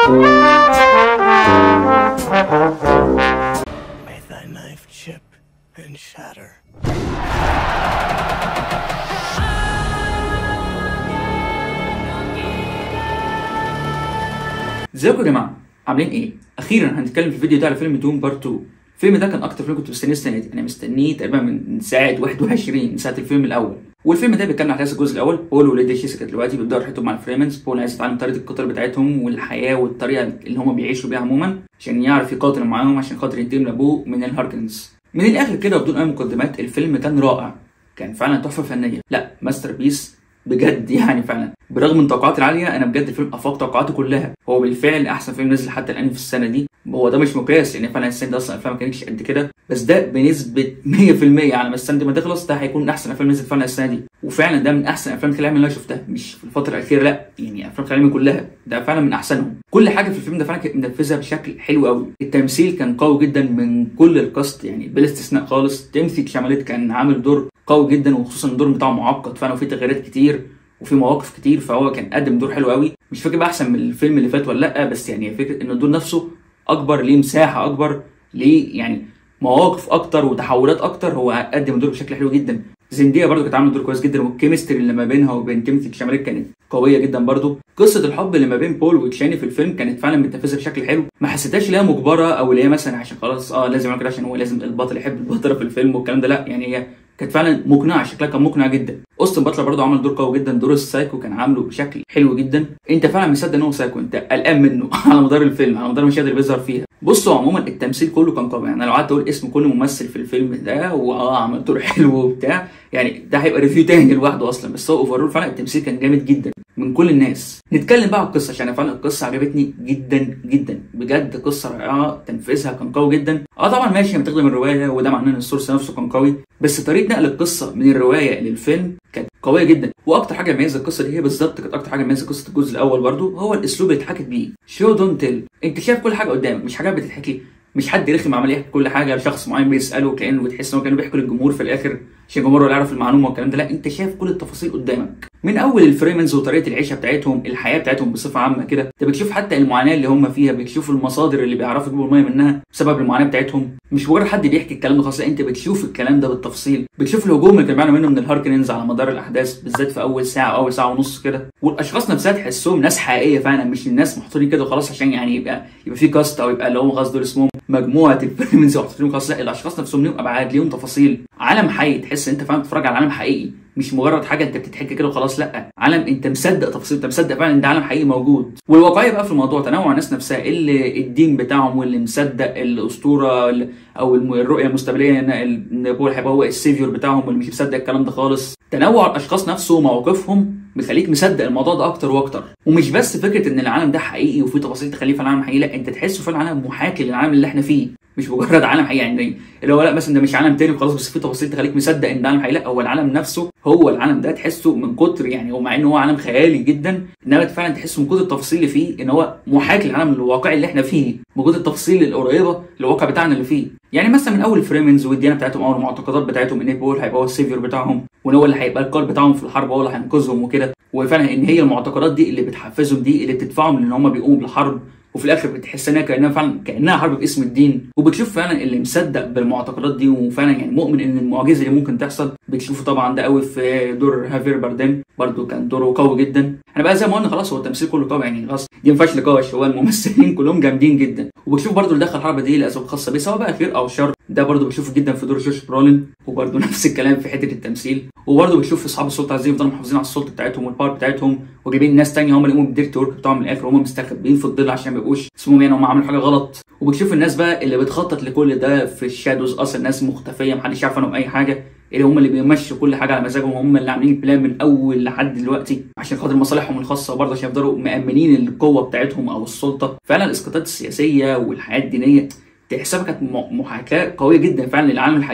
May thy knife chip and shatter. ازيكم يا جماعه عاملين ايه اخيرا هنتكلم في الفيديو ده على فيلم دوم بارت 2 الفيلم ده كان اكتر فيلم كنت مستنيه السنه دي انا مستنيه تقريبا من ساعه 21 من ساعه الفيلم الاول والفيلم ده بيتكلم عن احداث الجزء الاول بول وليدي جيسيكا دلوقتي بيبداوا رحلتهم مع الفريمنز بول عايز يتعلم طريقه القتال بتاعتهم والحياه والطريقه اللي هم بيعيشوا بيها عموما عشان يعرف يقاتل معاهم عشان خاطر ينتقم لابوه من الهاركنز من الاخر كده وبدون اي مقدمات الفيلم كان رائع كان فعلا تحفه فنيه لا ماستر بيس بجد يعني فعلا برغم من توقعاتي العاليه انا بجد الفيلم افاق توقعاتي كلها هو بالفعل احسن فيلم نزل حتى الان في السنه دي هو ده مش مقياس لان فعلا السنه دي اصلا الافلام ما كانتش قد كده بس ده بنسبه 100% على ما السنه دي ما تخلص ده هيكون من احسن افلام نزل فعلا السنه دي وفعلا ده من احسن افلام الخيال العلمي اللي انا شفتها مش في الفتره الاخيره لا يعني افلام الخيال العلمي كلها ده فعلا من احسنهم كل حاجه في الفيلم ده فعلا كانت منفذه بشكل حلو قوي التمثيل كان قوي جدا من كل الكاست يعني بلا استثناء خالص تيمثي شاماليت كان عامل دور قوي جدا وخصوصا الدور بتاعه معقد فعلا وفيه تغييرات كتير وفي مواقف كتير فهو كان قدم دور حلو قوي مش فاكر بقى احسن من الفيلم اللي فات ولا لا بس يعني فكره ان الدور نفسه اكبر ليه مساحه اكبر ليه يعني مواقف اكتر وتحولات اكتر هو قدم الدور بشكل حلو جدا زندية برضو كانت عامله دور كويس جدا والكيمستري اللي ما بينها وبين تيموثي شاماليت كانت قويه جدا برضو قصه الحب اللي ما بين بول وتشاني في الفيلم كانت فعلا متنفذه بشكل حلو ما حسيتهاش اللي هي مجبره او اللي هي مثلا عشان خلاص اه لازم يعمل كده عشان هو لازم البطل يحب البطله في الفيلم والكلام ده لا يعني هي كانت فعلا مقنعه شكلها كان مقنع جدا اوستن باتلر برضه عمل دور قوي جدا دور السايكو كان عامله بشكل حلو جدا انت فعلا مصدق ان هو سايكو انت قلقان منه على مدار الفيلم على مدار المشاهد اللي بيظهر فيها بصوا عموما التمثيل كله كان قوي يعني لو قعدت اقول اسم كل ممثل في الفيلم ده واه عمل دور حلو وبتاع يعني ده هيبقى ريفيو تاني لوحده اصلا بس هو اوفرول فعلا التمثيل كان جامد جدا من كل الناس نتكلم بقى عن القصه عشان فعلا القصه عجبتني جدا جدا بجد قصه رائعه تنفيذها كان قوي جدا اه طبعا ماشي هي متاخده من الروايه وده معناه ان السورس نفسه كان قوي بس طريقه نقل القصه من الروايه للفيلم كانت قويه جدا واكتر حاجه مميزه القصه دي هي بالظبط كانت اكتر حاجه مميزه قصه الجزء الاول برضو هو الاسلوب اللي اتحكت بيه شو دونت تيل انت شايف كل حاجه قدامك مش حاجات بتتحكي مش حد رخم عمال يحكي كل حاجه لشخص معين بيساله كانه بتحس ان هو كانه بيحكي للجمهور في الاخر عشان الجمهور ولا يعرف المعلومه والكلام ده لا انت شايف كل التفاصيل قدامك من اول الفريمنز وطريقه العيشه بتاعتهم الحياه بتاعتهم بصفه عامه كده انت بتشوف حتى المعاناه اللي هم فيها بتشوف المصادر اللي بيعرفوا يجيبوا الميه منها بسبب المعاناه بتاعتهم مش مجرد حد بيحكي الكلام ده خلاص لا انت بتشوف الكلام ده بالتفصيل بتشوف الهجوم اللي كانوا بيعملوا منه من الهاركننز على مدار الاحداث بالذات في اول ساعه او اول ساعه ونص كده والاشخاص نفسها تحسهم ناس حقيقيه فعلا مش الناس محطوطين كده وخلاص عشان يعني يبقى يبقى في كاست او يبقى اللي هم خلاص دول اسمهم مجموعه الفريمنز محطوطين خلاص لا الاشخاص نفسهم ليهم ابعاد ليهم تفاصيل عالم حي تحس انت فعلا بتتفرج على عالم حقيقي مش مجرد حاجه انت بتتحكي كده وخلاص لا عالم انت مصدق تفاصيل انت مصدق فعلا ان ده عالم حقيقي موجود والواقعيه بقى في الموضوع تنوع الناس نفسها اللي الدين بتاعهم واللي مصدق الاسطوره او الرؤيه المستقبليه ان بول هيبقى هو السيفيور بتاعهم واللي مش مصدق الكلام ده خالص تنوع الاشخاص نفسه ومواقفهم بيخليك مصدق الموضوع ده اكتر واكتر ومش بس فكره ان العالم ده حقيقي وفي تفاصيل تخليه في العالم حقيقي لا انت تحسه في العالم محاكي للعالم اللي احنا فيه مش مجرد عالم حقيقي يعني اللي هو لا مثلا ده مش عالم تاني وخلاص بس في تفاصيل تخليك مصدق ان ده عالم حقيقي لا هو العالم نفسه هو العالم ده تحسه من كتر يعني هو مع ان هو عالم خيالي جدا انما فعلا تحسه من كتر التفاصيل اللي فيه ان هو محاكي للعالم الواقعي اللي احنا فيه من كتر التفاصيل القريبه للواقع بتاعنا اللي فيه يعني مثلا من اول الفريمنز والديانه بتاعتهم او المعتقدات بتاعتهم ان بول هيبقى هو السيفيور بتاعهم وان هو اللي هيبقى القائد بتاعهم في الحرب هو اللي هينقذهم وكده وفعلا ان هي المعتقدات دي اللي بتحفزهم دي اللي بتدفعهم ان هم بيقوموا بالحرب وفي الاخر بتحس انها كانها فعلا كانها حرب باسم الدين وبتشوف فعلا اللي مصدق بالمعتقدات دي وفعلا يعني مؤمن ان المعجزه اللي ممكن تحصل بتشوفه طبعا ده قوي في دور هافير بارديم برده كان دوره قوي جدا احنا بقى زي ما قلنا خلاص هو التمثيل كله قوي يعني خلاص دي ما فيهاش نقاش هو الممثلين كلهم جامدين جدا وبتشوف برده اللي دخل الحرب دي لاسباب خاصه بيه سواء بقى خير او شر ده برده بشوفه جدا في دور جورج برولين وبرده نفس الكلام في حته التمثيل وبرده بتشوف اصحاب السلطه عايزين يفضلوا محافظين على السلطه بتاعتهم والباور بتاعتهم وجايبين ناس تانية هم اللي يقوموا بالديرت ورك بتاعهم من الاخر هم مستخبيين في الظل عشان ما يبقوش اسمهم يعني هم عملوا حاجه غلط وبتشوف الناس بقى اللي بتخطط لكل ده في الشادوز اصلا ناس مختفيه محدش يعرف عنهم اي حاجه اللي هم اللي بيمشوا كل حاجه على مزاجهم هم اللي عاملين البلان من اول لحد دلوقتي عشان خاطر مصالحهم الخاصه وبرضه عشان يفضلوا مامنين القوه بتاعتهم او السلطه فعلا الاسقاطات السياسيه والحياه الدينيه تحسبها كانت محاكاه قويه جدا فعلا للعالم الحقيقي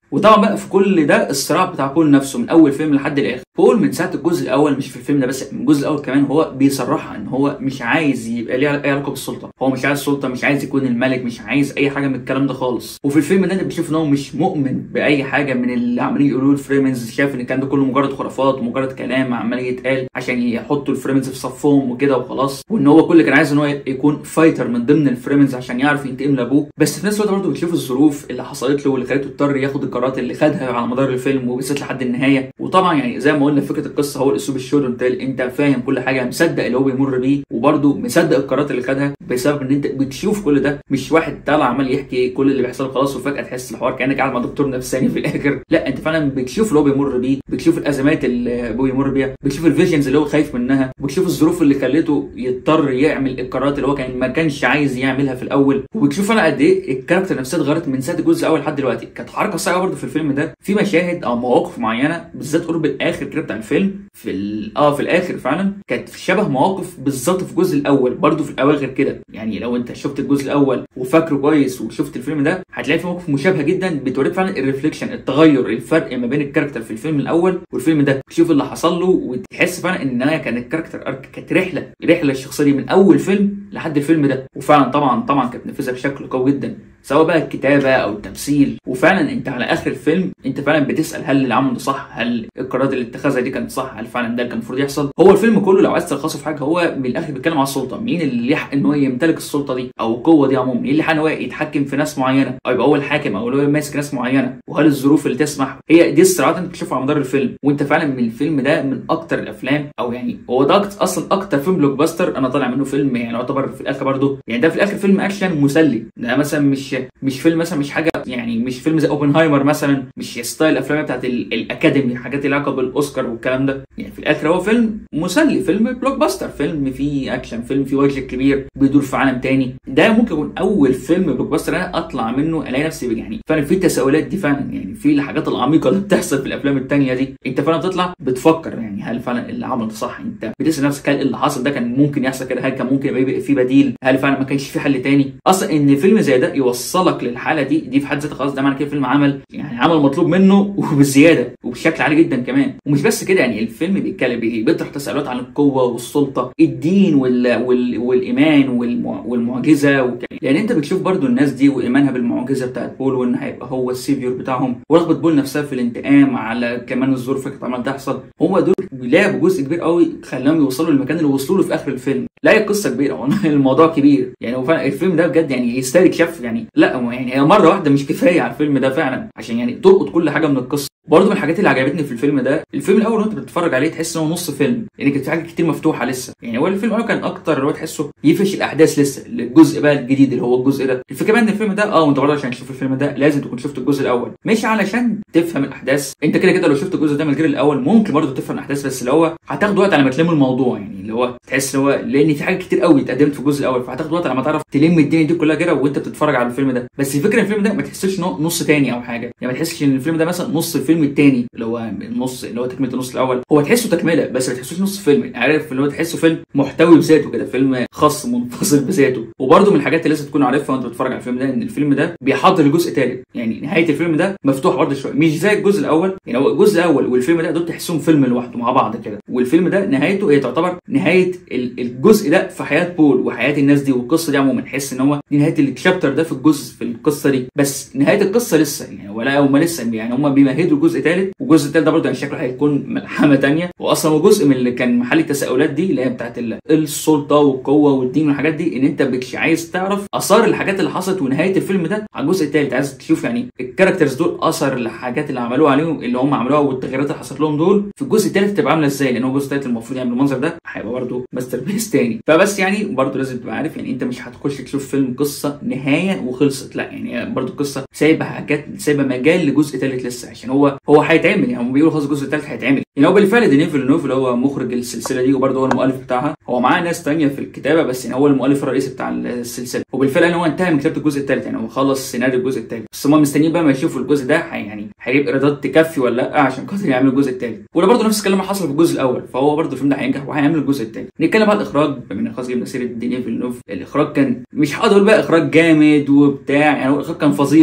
وطبعا بقى في كل ده الصراع بتاع بول نفسه من اول فيلم لحد الاخر بول من ساعه الجزء الاول مش في الفيلم ده بس من الجزء الاول كمان هو بيصرحها ان هو مش عايز يبقى ليه اي علاقه بالسلطه هو مش عايز سلطه مش عايز يكون الملك مش عايز اي حاجه من الكلام ده خالص وفي الفيلم ده انت بتشوف ان هو مش مؤمن باي حاجه من اللي عمالين يقولوه الفريمنز شايف ان الكلام ده كله مجرد خرافات ومجرد كلام عمال يتقال عشان يحطوا الفريمنز في صفهم وكده وخلاص وان هو كل اللي كان عايز ان هو يكون فايتر من ضمن الفريمنز عشان يعرف ينتقم لابوه بس في نفس الوقت برضه بتشوف الظروف اللي حصلت له واللي خلته يضطر ياخد القرارات اللي خدها على مدار الفيلم وبالذات لحد النهايه وطبعا يعني زي ما قلنا فكره القصه هو الاسلوب الشو تيل انت فاهم كل حاجه مصدق اللي هو بيمر بيه وبرضه مصدق القرارات اللي خدها بسبب ان انت بتشوف كل ده مش واحد طالع عمال يحكي كل اللي بيحصل خلاص وفجاه تحس الحوار كانك قاعد مع دكتور نفساني في الاخر لا انت فعلا بتشوف اللي هو بيمر بيه بتشوف الازمات اللي هو بيمر بيها بتشوف الفيجنز اللي هو خايف منها بتشوف الظروف اللي خلته يضطر يعمل القرارات اللي هو كان ما كانش عايز يعملها في الاول وبتشوف انا قد ايه الكاركتر نفسها اتغيرت من ساعه الجزء الاول لحد دلوقتي كانت حركه صعبه برضه في الفيلم ده في مشاهد او مواقف معينه بالذات قرب الاخر كده بتاع الفيلم في ال... اه في الاخر فعلا كانت شبه مواقف بالظبط في الجزء الاول برضه في الاواخر كده يعني لو انت شفت الجزء الاول وفاكره كويس وشفت الفيلم ده هتلاقي في مواقف مشابهه جدا بتوريك فعلا الريفليكشن التغير الفرق ما بين الكاركتر في الفيلم الاول والفيلم ده تشوف اللي حصل له وتحس فعلا ان انا كان الكاركتر ارك كانت رحله رحله الشخصيه دي من اول فيلم لحد الفيلم ده وفعلا طبعا طبعا كانت نفذها بشكل قوي جدا سواء بقى الكتابه او التمثيل وفعلا انت على اخر الفيلم انت فعلا بتسال هل اللي عمله ده صح هل القرارات اللي اتخذها دي كانت صح هل فعلا ده اللي كان المفروض يحصل هو الفيلم كله لو عايز تلخصه في حاجه هو من الاخر بيتكلم على السلطه مين اللي يحق ان هو يمتلك السلطه دي او القوه دي عموما مين اللي حق ان هو يتحكم في ناس معينه او يبقى هو الحاكم او هو ماسك ناس معينه وهل الظروف اللي تسمح هي دي الصراعات اللي انت بتشوفها على مدار الفيلم وانت فعلا من الفيلم ده من اكتر الافلام او يعني هو ده اصلا اكتر فيلم بلوك باستر انا طالع منه فيلم يعني يعتبر في الاخر برضه يعني ده في الاخر فيلم اكشن مسلي ده مثلا مش مش فيلم مثلا مش حاجه يعني مش فيلم زي اوبنهايمر مثلا مش ستايل الافلام بتاعت الاكاديمي حاجات اللي علاقه بالاوسكار والكلام ده يعني في الاخر هو فيلم مسلي فيلم بلوك باستر فيلم فيه اكشن فيلم فيه وجه كبير بيدور في عالم تاني ده ممكن يكون اول فيلم بلوك باستر انا اطلع منه الاقي نفسي يعني فعلا في التساؤلات دي فعلا يعني في الحاجات العميقه اللي بتحصل في الافلام التانيه دي انت فعلا بتطلع بتفكر يعني هل فعلا اللي عمله صح انت بتسال نفسك هل اللي حصل ده كان ممكن يحصل كده هل كان ممكن يبقى في بديل هل فعلا ما كانش في حل تاني اصلا ان فيلم زي ده يوصلك للحاله دي دي في حد ذاتها خلاص ده معنى كده فيلم عمل يعني عمل مطلوب منه وبالزياده وبشكل عالي جدا كمان ومش بس كده يعني الفيلم بيتكلم بيطرح تساؤلات عن القوه والسلطه الدين وال... وال... والايمان والمع... والمعجزه وك... لان انت بتشوف برضو الناس دي وايمانها بالمعجزه بتاعت بول وان هيبقى هو السيفيور بتاعهم ورغبه بول نفسها في الانتقام على كمان الظروف اللي كانت عماله تحصل هم دول لعبوا جزء كبير قوي خلاهم يوصلوا للمكان اللي وصلوا له في اخر الفيلم لا هي قصه كبيره هو الموضوع كبير يعني هو فعلا الفيلم ده بجد يعني يستاهل يتشاف يعني لا هو يعني هي مره واحده مش كفايه على الفيلم ده فعلا عشان يعني تلقط كل حاجه من القصه برضه من الحاجات اللي عجبتني في الفيلم ده الفيلم الاول وانت بتتفرج عليه تحس ان هو نص فيلم يعني كانت في حاجات كتير مفتوحه لسه يعني هو الفيلم الاول كان اكتر اللي هو تحسه يفرش الاحداث لسه الجزء بقى الجديد اللي هو الجزء ده الفكره بقى ان الفيلم ده اه انت برضه عشان تشوف الفيلم ده لازم تكون شفت الجزء الاول مش علشان تفهم الاحداث انت كده كده لو شفت الجزء ده من غير الاول ممكن برضه تفهم الاحداث بس اللي هو هتاخد وقت على ما تلم الموضوع يعني اللي هو تحس اللي هو لان في حاجات كتير قوي اتقدمت في الجزء الاول فهتاخد وقت على ما تعرف تلم الدنيا دي كلها كده وانت بتتفرج على الفيلم ده بس الفكره الفيلم ده ما تحسش ان هو نص تاني او حاجه يعني ما تحسش ان الفيلم ده مثلا نص الفيلم التاني اللي هو النص اللي هو تكمله النص الاول هو تحسه تكمله بس ما تحسوش نص فيلم عارف اللي هو تحسه فيلم محتوي بذاته كده فيلم خاص منفصل بذاته وبرده من الحاجات اللي لازم تكون عارفها وانت بتتفرج على الفيلم ده ان الفيلم ده بيحضر لجزء ثالث يعني نهايه الفيلم ده مفتوح برده شويه مش زي الجزء الاول يعني هو الجزء الاول والفيلم ده دول تحسهم فيلم لوحده مع بعض كده والفيلم ده نهايته هي تعتبر نهايه الجزء ده في حياه بول وحياه الناس دي والقصه دي عموما تحس ان هو دي نهايه الشابتر ده في الجزء في القصه دي بس نهايه القصه لسه يعني ولا هم لسه يعني هم بيمهدوا جزء ثالث والجزء الثالث ده برده يعني شكله هيكون ملحمه ثانيه واصلا هو جزء من اللي كان محل التساؤلات دي اللي هي بتاعت السلطه والقوه والدين والحاجات دي ان انت مش عايز تعرف اثار الحاجات اللي حصلت ونهايه الفيلم ده على الجزء الثالث عايز تشوف يعني الكاركترز دول اثر الحاجات اللي عملوها عليهم اللي هم عملوها والتغييرات اللي حصلت لهم دول في الجزء الثالث تبقى عامله ازاي لان هو الجزء الثالث المفروض يعمل المنظر ده هيبقى برده ماستر بيس تاني فبس يعني برده لازم تبقى عارف يعني انت مش هتخش تشوف فيلم قصه نهايه وخلصت لا يعني برده القصه سايبه حاجات سايبه مجال لجزء ثالث لسه عشان هو هو هيتعمل يعني هم بيقولوا خلاص الجزء الثالث هيتعمل يعني هو بالفعل دينيف فيلنوف اللي هو مخرج السلسله دي وبرده هو المؤلف بتاعها هو معاه ناس تانية في الكتابه بس يعني هو المؤلف الرئيسي بتاع السلسله وبالفعل ان هو انتهى من كتابه الجزء الثالث يعني هو خلص سيناريو الجزء الثالث بس هم مستنيين بقى ما يشوفوا الجزء ده يعني هيجيب ايرادات تكفي ولا لا عشان خاطر يعملوا الجزء الثالث وده برده نفس الكلام اللي حصل في الجزء الاول فهو برده الفيلم ده هينجح وهيعمل الجزء الثالث نتكلم على الاخراج بما ان خلاص جبنا سيره دينيف فيلنوف الاخراج كان مش هقدر اقول بقى اخراج جامد وبتاع يعني هو الاخراج كان فظيع يعني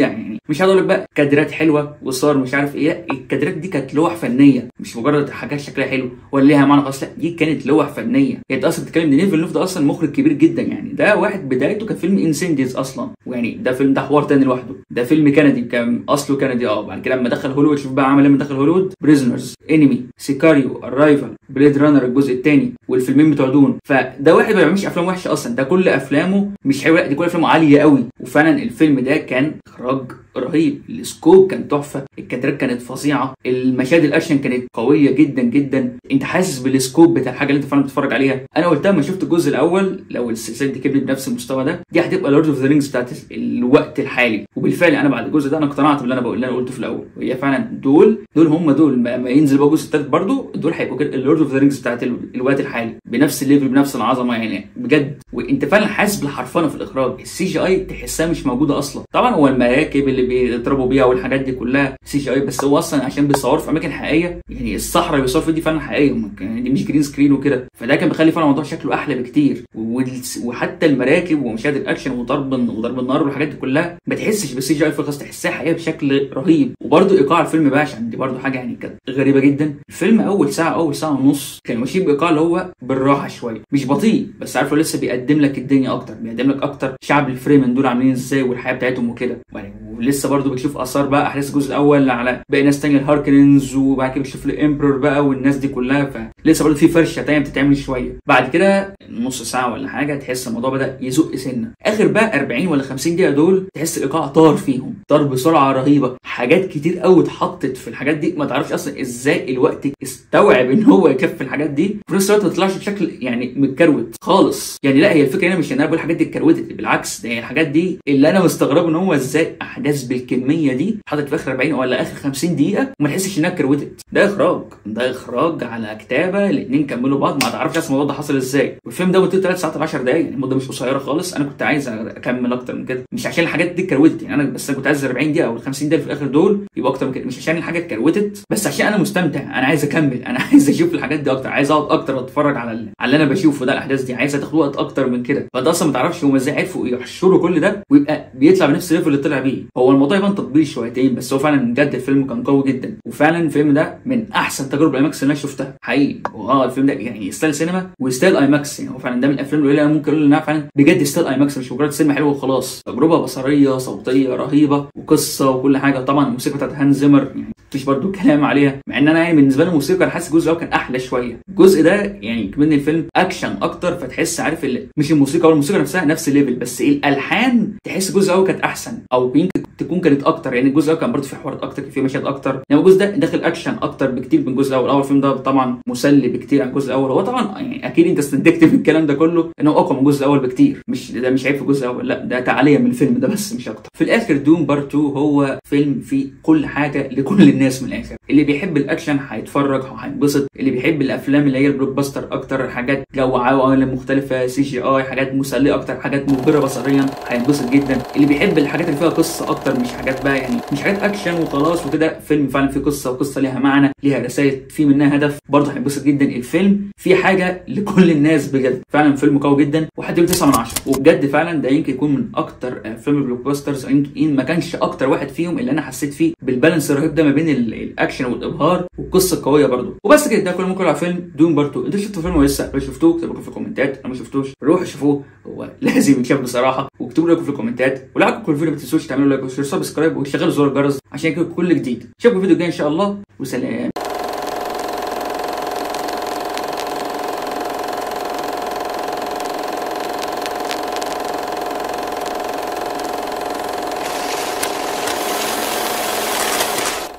مش هقول لك بقى كادرات حلوه وصور مش عارف ايه لا الكادرات دي كانت لوح فنيه مش مجرد حاجات شكلها حلو ولا ليها معنى خاص لا دي كانت لوح فنيه هي اصلا بتتكلم ان نيفل ده اصلا مخرج كبير جدا يعني ده واحد بدايته كان فيلم انسنديز اصلا ويعني ده فيلم ده حوار تاني لوحده ده فيلم كندي كان اصله كندي اه بعد كده لما دخل هوليوود شوف بقى عمل ايه لما دخل هوليوود بريزنرز انمي سيكاريو ارايفل بليد رانر الجزء الثاني والفيلمين بتوع دون فده واحد ما بيعملش افلام وحشه اصلا ده كل افلامه مش حلوه لا، دي كل افلامه عاليه قوي وفعلا الفيلم ده كان اخراج رهيب السكوب كان تحفه الكادرات كانت فظيعه المشاهد الاكشن كانت قويه جدا جدا انت حاسس بالسكوب بتاع الحاجه اللي انت فعلا بتتفرج عليها انا قلتها لما شفت الجزء الاول لو السلسله دي كملت بنفس المستوى ده دي هتبقى لورد اوف ذا رينجز بتاعت الوقت الحالي وبالفعل انا بعد الجزء ده انا اقتنعت باللي انا بقول اللي انا قلته في الاول وهي فعلا دول دول هم دول ما ما ينزل بقى الجزء الثالث برضه دول هيبقوا كده اللورد اوف ذا رينجز بتاعت ال- الوقت الحالي بنفس الليفل بنفس العظمه يعني بجد وانت فعلا حاسس بالحرفنه في الاخراج السي جي اي تحسها مش موجوده اصلا طبعا هو المراكب اللي بيضربوا بيها والحاجات دي كلها سي جي اي بس هو اصلا عشان بيصوروا في اماكن حقيقيه يعني الصحراء اللي بيصوروا فيها دي فعلا حقيقيه هم كان- دي مش جرين سكرين وكده فده كان بيخلي فعلا الموضوع شكله احلى بكتير والس- وحتى المراكب ومشاهد الاكشن وضرب وضرب النار والحاجات دي كلها ما تحسش بالسي جي اي في الخاص تحسها حقيقيه بشكل رهيب وبرده ايقاع الفيلم بقى عشان دي برده حاجه يعني كانت غريبه جدا الفيلم اول ساعه اول ساعه ونص كان ماشي بايقاع اللي هو بالراحه شويه مش بطيء بس عارفه لسه بيقدم لك الدنيا اكتر بيقدم لك اكتر شعب الفريمن دول عاملين ازاي والحياه بتاعتهم وكده يعني ولسه برضه بتشوف اثار بقى احداث الجزء الاول على باقي ناس تانية الهاركننز وبعد كده بتشوف الامبرور بقى والناس دي كلها فلسه برضه في فرشه تانية بتتعمل شويه بعد كده نص ساعه ولا حاجه تحس الموضوع بدا يزق سنه اخر بقى 40 ولا 50 دقيقه دول تحس الايقاع طار فيهم طار بسرعه رهيبه حاجات كتير قوي اتحطت في الحاجات دي ما تعرفش اصلا ازاي الوقت استوعب ان هو يكفي الحاجات دي في نفس الوقت ما تطلعش بشكل يعني متكروت خالص يعني لا هي الفكره هنا مش ان انا بقول الحاجات دي اتكروتت بالعكس ده هي الحاجات دي اللي انا مستغرب ان هو ازاي احداث بالكميه دي حاطط في اخر 40 ولا اخر 50 دقيقه وما تحسش انها اتكروتت ده اخراج ده اخراج على كتابه الاثنين كملوا بعض ما تعرفش اصلا الموضوع ده حصل ازاي والفيلم ده مدته 3 ساعات 10 دقائق يعني مده مش قصيره خالص انا كنت عايز اكمل اكتر من كده مش عشان الحاجات دي اتكروتت يعني انا بس انا كنت عايز 40 دقيقه او ال 50 دقيقه في الاخر دول يبقى اكتر من كده مش عشان الحاجه اتكروتت بس عشان انا مستمتع انا عايز اكمل انا عايز اشوف الحاجات دي اكتر عايز اقعد اكتر اتفرج على ال- على اللي انا بشوفه ده الاحداث دي عايز تاخد وقت اكتر من كده فانت اصلا ما تعرفش هم ازاي عرفوا يحشروا كل ده ويبقى بيطلع بنفس الليفل اللي طلع بيه هو الموضوع يبان تطبيل شويتين بس هو فعلا بجد الفيلم كان قوي جدا وفعلا الفيلم ده من احسن تجارب الايماكس اللي انا شفتها حقيقي واه الفيلم ده يعني يستاهل سينما ويستاهل ايماكس يعني هو فعلا ده من الافلام القليله اللي انا ممكن اقول انها فعلا بجد يستاهل ايماكس مش مجرد سينما حلوه وخلاص تجربه بصريه صوتيه رهيبه وقصه وكل حاجه طبعا الموسيقى بتاعت هانز زيمر يعني مفيش برضو كلام عليها مع ان انا يعني بالنسبه لي الموسيقى انا حاسس الجزء الاول كان احلى شويه الجزء ده يعني كمان الفيلم اكشن اكتر فتحس عارف ال- مش الموسيقى والموسيقى نفسها نفس الليفل بس الالحان تحس الجزء الاول كانت احسن او يمكن تكون كانت اكتر يعني الجزء الاول كان برضه في حوارات اكتر في مشاهد اكتر يعني الجزء ده داخل اكشن اكتر بكتير من الجزء الاول اول الفيلم ده طبعا مسلي بكتير عن الجزء الاول هو طبعا يعني اكيد انت استنتجت من الكلام ده كله ان هو اقوى من الجزء الاول بكتير مش ده مش عيب في الجزء الاول لا ده تعاليه من الفيلم ده بس مش اكتر في الاخر دوم بارت 2 هو فيلم فيه كل حاجه لكل الناس من الاخر اللي بيحب الاكشن هيتفرج وهينبسط اللي بيحب الافلام اللي هي البلوك باستر اكتر حاجات جو عوالم مختلفه سي جي اي حاجات مسليه اكتر حاجات مبهره بصريا هينبسط جدا اللي بيحب الحاجات اللي فيها قصه اكتر مش حاجات بقى يعني مش حاجات اكشن وخلاص وكده فيلم فعلا فيه قصه وقصه ليها معنى ليها رسائل في منها هدف برضه هينبسط جدا الفيلم فيه حاجه لكل الناس بجد فعلا فيلم قوي جدا وحد 9 من 10 وبجد فعلا ده يمكن يكون من اكتر افلام البلوك باسترز يمكن ما كانش اكتر واحد فيهم اللي انا حسيت فيه بالبالانس الرهيب ده ما بين ال- الاكشن والابهار والقصه القويه برضه وبس كده ده كل ممكن على فيلم دون بارتو انتوا شفتوا الفيلم ولا لسه لو شفتوه اكتبوا في الكومنتات انا ما شفتوش روحوا شوفوه هو لازم يتشاف بصراحه واكتبوا لكم في الكومنتات ولو عجبكم الفيديو ما تنسوش تعملوا لايك وشير سبسكرايب وتشغلوا زر الجرس عشان يجيلكم كل جديد اشوفكم الفيديو الجاي ان شاء الله وسلام